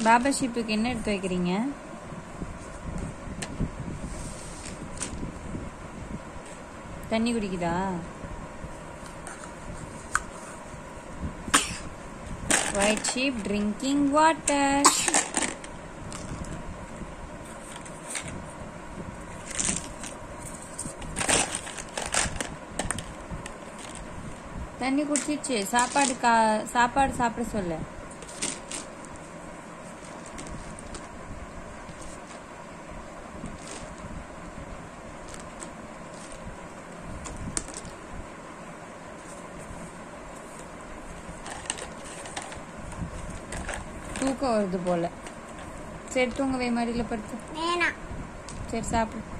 பாபா ஷீப்புக்கு என்ன எடுத்து வைக்கிறீங்க தண்ணி குடிக்குதா ஒயிட் ஷீப் ட்ரிங்கிங் வாட்டர் தண்ணி குடிச்சிச்சு சாப்பாடு கா சாப்பாடு சாப்பிட சொல்லு தூக்கம் வருது போல சரி தூங்கவே மடியில் படுத்து வேணாம் சரி சாப்பிடு